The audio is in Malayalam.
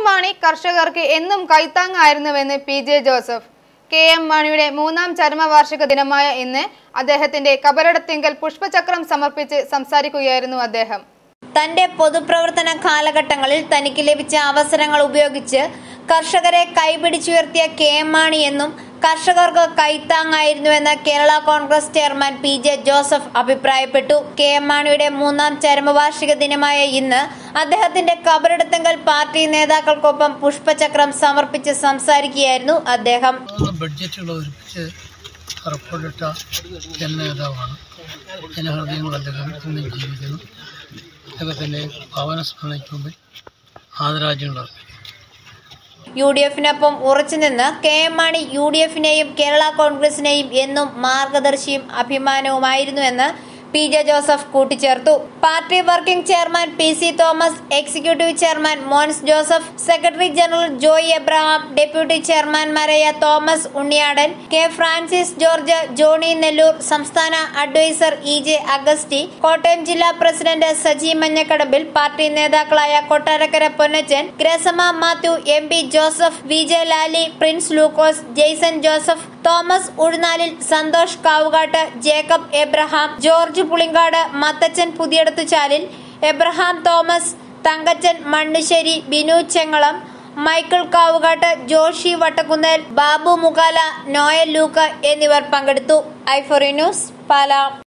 മാണി കർഷകർക്ക് എന്നും കൈത്താങ്ങായിരുന്നുവെന്ന് P J Joseph K M മാണിയുടെ മൂന്നാം ചരമവാർഷിക ദിനമായ ഇന്ന് അദ്ദേഹത്തിന്റെ കബറിടത്തിങ്കൽ പുഷ്പചക്രം സമർപ്പിച്ച് സംസാരിക്കുകയായിരുന്നു അദ്ദേഹം തന്റെ പൊതുപ്രവർത്തന കാലഘട്ടങ്ങളിൽ തനിക്ക് ലഭിച്ച അവസരങ്ങൾ ഉപയോഗിച്ച് കർഷകരെ കൈപിടിച്ചുയർത്തിയ കെ എം മാണി എന്നും കർഷകർക്ക് കൈത്താങ്ങായിരുന്നുവെന്ന് Kerala Congress chairman P J Joseph അഭിപ്രായപ്പെട്ടു കെ എം മാണിയുടെ മൂന്നാം ചരമവാർഷിക ദിനമായ ഇന്ന് അദ്ദേഹത്തിന്റെ കബറിടത്തെങ്കൽ പാർട്ടി നേതാക്കൾക്കൊപ്പം പുഷ്പചക്രം സമർപ്പിച്ച് സംസാരിക്കുകയായിരുന്നു അദ്ദേഹം മൂന്ന് ബഡ്ജറ്റുകൾ ഒരുമിച്ച് പുറപ്പെടുവിട്ട ജനനേതാവാണ് ജനഹൃദയങ്ങൾ അദ്ദേഹം ഇന്നും ജീവിക്കുന്നു അദ്ദേഹത്തിൻ്റെ ഭവന സ്മരണയ്ക്ക് മുമ്പിൽ ആദരാജ്യങ്ങൾ അർപ്പിക്കുന്നു യു ഡി എഫിനൊപ്പം ഉറച്ചുനിന്ന് K M Mani U D എഫിനെയും കേരള കോൺഗ്രസിനെയും എന്നും മാർഗദർശിയും അഭിമാനവുമായിരുന്നുവെന്ന് പി ജെ ജോസഫ് കൂട്ടിച്ചേർത്തു party working chairman P C Thomas executive chairman Mons Joseph secretary general Joy Abraham deputy ചെയർമാൻമാരായ തോമസ് ഉണ്ണിയാടൻ കെ ഫ്രാൻസിസ് ജോർജ് ജോണി നെല്ലൂർ സംസ്ഥാന adviser E J Augusty Kottayam ജില്ലാ പ്രസിഡന്റ് സജി മഞ്ഞക്കടമ്പിൽ പാർട്ടി നേതാക്കളായ കൊട്ടാരക്കര പൊന്നച്ചൻ ഗ്രസമ Mathew M P Joseph V J Lali Prince ലൂക്കോസ് ജെയ്സൺ ജോസഫ് തോമസ് ഉഴുന്നാലിൽ സന്തോഷ് കാവുകാട്ട് ജേക്കബ് എബ്രഹാം ജോർജ് പുളിങ്കാട് മത്തച്ചൻ പുതിയടത്തുചാലിൽ എബ്രഹാം തോമസ് തങ്കച്ചൻ മണ്ണുശ്ശേരി ബിനു ചെങ്ങളം മൈക്കിൾ കാവുകാട്ട് ജോഷി വട്ടക്കുന്നേൽ ബാബു മുകാല നോയൽ ലൂക്ക എന്നിവർ പങ്കെടുത്തു ഐഫോറി ന്യൂസ് പാല